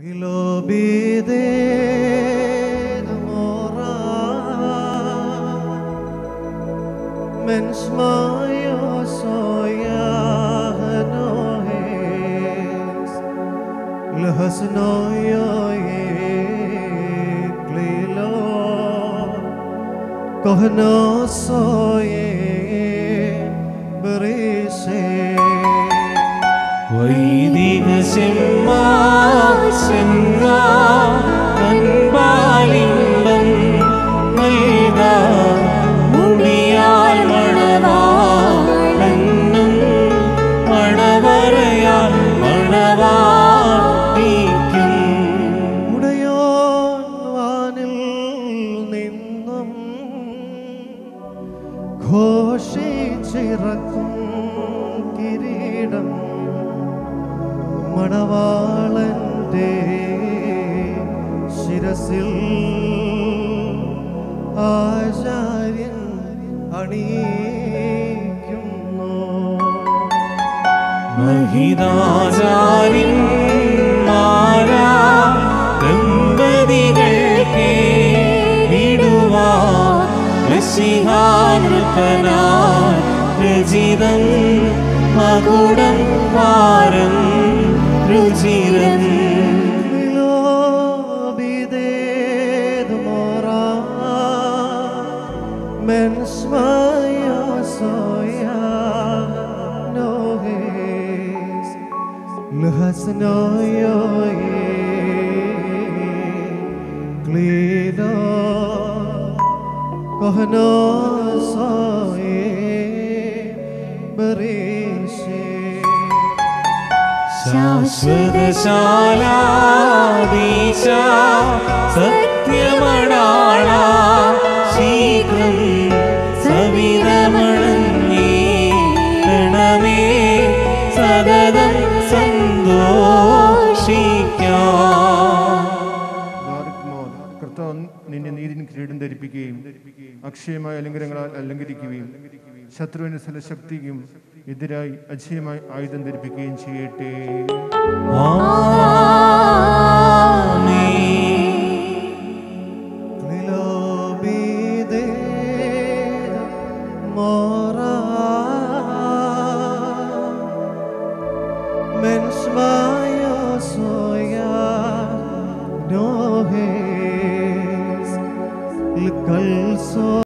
Globide mora Mens mayo soya nohes Lehas noyo ye glilo Kohno soye berise വൈദിക സിംഹാസന കൺപാലിമ്പം നൽകാ മുടിയാൽ മണവാളെന്നും മണവറയാൽ മണവാട്ടിക്കും ഉടയോൻ വാനിൽ നിന്നും ഘോഷിച്ചിറക്കും കിരീടം മണവാളന്റെ ശിരസിൽ ആചാര്യൻ അണിയിക്കുന്നു മഹിതാചാര്യന്മാരാ ദമ്പതികൾക്ക് വിടുവാ ഋഷിഹാനൃപനാ രചിതം മകുടം വാരം രുചിരം Globide mora mens mayo soya nohes lehas noyo ye glido kohno soye berishe ശാശ്വതശാലാദീശ സത്യമണാള ശീഘ്രം സവിതമണഞ്ഞീരണമേ സതതം സന്തോഷിക്കാം ബാറക്മോർ, കർത്താവ് നിന്നെ നീതിൻ കിരീടം ധരിപ്പിക്കുകയും അക്ഷയമായ അലങ്കാരങ്ങളാൽ അലങ്കരിക്കുകയും ശത്രുവിന്റെ സ്ഥലശക്തിക്കും എതിരായി അജയമായ ആയുധം ധരിപ്പിക്കുകയും ചെയ്യട്ടെ ആമേൻ Globide mora